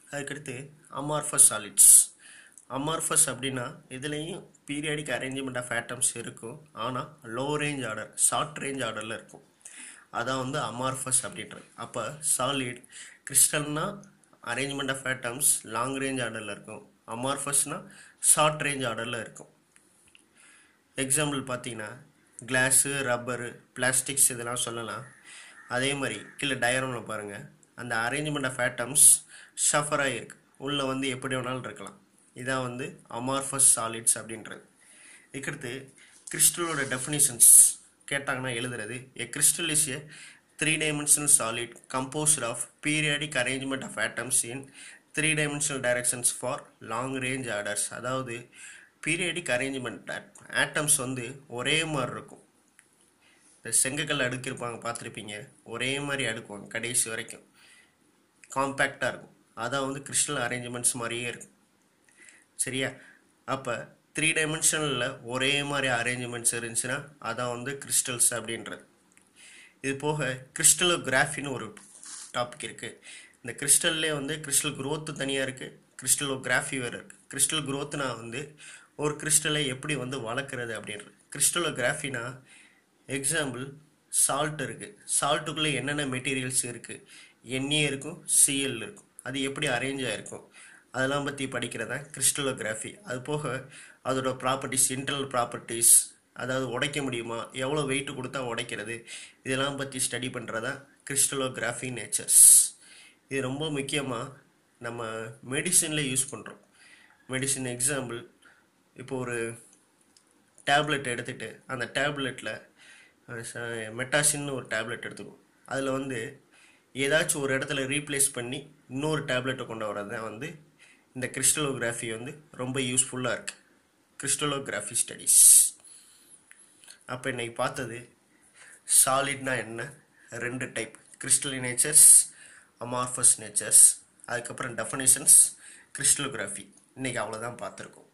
அதுக்கடுத்து amorphous solids amorphous அப்படின்னா இதுலேயும் பீரியாடிக் அரேஞ்ச்மெண்ட் ஆஃப் ஆட்டம்ஸ் இருக்கும் ஆனால் low range order short range ஆர்டரில் இருக்கும் அதான் வந்து அமார்ஃபஸ் அப்படின்றது அப்போ சாலிட் கிறிஸ்டல்னா arrangement of atoms long range ஆர்டரில் இருக்கும் அமார்ஃபஸ்னால் ஷார்ட் ரேஞ்ச் ஆர்டரில் இருக்கும் எக்ஸாம்பிள் பார்த்தீங்கன்னா கிளாஸு ரப்பரு பிளாஸ்டிக்ஸ் இதெல்லாம் சொல்லலாம் அதே மாதிரி கீழே டயரமில் பாருங்கள் அந்த அரேஞ்ச்மெண்ட் ஆஃப் ஆட்டம்ஸ் ஷஃபராக இருக்கு உள்ளே வந்து எப்படி வேணாலும் இருக்கலாம் இதான் வந்து அமார்ஃபஸ் சாலிட்ஸ் அப்படின்றது இதுக்கடுத்து கிறிஸ்டலோட டெஃபினிஷன்ஸ் கேட்டாங்கன்னா எழுதுறது a crystal is a three dimensional solid composed of periodic arrangement of atoms in three dimensional directions for long range orders அதாவது பீரியாடிக் அரேஞ்ச்மெண்ட் ஆட்டம்ஸ் வந்து ஒரே மாதிரி இருக்கும் இந்த செங்கக்கல் அடுக்கிருப்பாங்க பார்த்துருப்பீங்க ஒரே மாதிரி அடுக்குவாங்க கடைசி வரைக்கும் காம்பேக்டாக இருக்கும் அதான் வந்து கிறிஸ்டல் அரேஞ்ச்மெண்ட்ஸ் மாதிரியே இருக்கும் சரியா அப்போ த்ரீ டைமென்ஷனில் ஒரே மாதிரி அரேஞ்ச்மெண்ட்ஸ் இருந்துச்சுன்னா அதான் வந்து கிறிஸ்டல்ஸ் அப்படின்றது இது போக கிறிஸ்டலோகிராஃபின்னு ஒரு டாபிக் இருக்குது இந்த கிறிஸ்டல்லே வந்து கிறிஸ்டல் growth தனியாக இருக்குது கிறிஸ்டலோகிராஃபி வேறு இருக்குது கிறிஸ்டல் growthனா வந்து ஒரு கிறிஸ்டலை எப்படி வந்து வளர்க்குறது அப்படின்றது கிறிஸ்டலோகிராஃபினா எக்ஸாம்பிள் சால்ட் இருக்குது சால்ட்டுக்குள்ளே என்னென்ன மெட்டீரியல்ஸ் இருக்குது எண்ணெய் இருக்கும் சிஎல் இருக்கும் அது எப்படி அரேஞ்ச் ஆகிருக்கும் அதெல்லாம் பற்றி படிக்கிறது தான் கிறிஸ்டலோகிராஃபி அது போக அதோட ப்ராப்பர்ட்டிஸ் இன்டர்னல் ப்ராப்பர்ட்டிஸ் அதாவது உடைக்க முடியுமா எவ்வளோ வெயிட் கொடுத்தா உடைக்கிறது இதெல்லாம் பற்றி ஸ்டடி பண்ணுறதா கிறிஸ்டலோகிராஃபி நேச்சர்ஸ் இது ரொம்ப முக்கியமாக நம்ம மெடிசனில் யூஸ் பண்ணுறோம் மெடிசின் எக்ஸாம்பிள் இப்போ ஒரு டேப்லெட் எடுத்துகிட்டு அந்த டேப்லெட்டில் மெட்டாசின்னு ஒரு டேப்லெட் எடுத்துக்குவோம் அதில் வந்து ஏதாச்சும் ஒரு இடத்துல ரீப்ளேஸ் பண்ணி இன்னொரு டேப்லெட்டை கொண்டு வரது தான் வந்து இந்த கிறிஸ்டலோகிராஃபி வந்து ரொம்ப யூஸ்ஃபுல்லாக இருக்குது கிறிஸ்டலோகிராஃபி ஸ்டடீஸ் அப்போ இன்னைக்கு பார்த்தது சாலிட்னா என்ன ரெண்டு type crystalline natures amorphous natures அதுக்கப்புறம் டெஃபனிஷன்ஸ் கிறிஸ்டலோகிராஃபி இன்றைக்கி அவ்வளோதான் பார்த்துருக்கோம்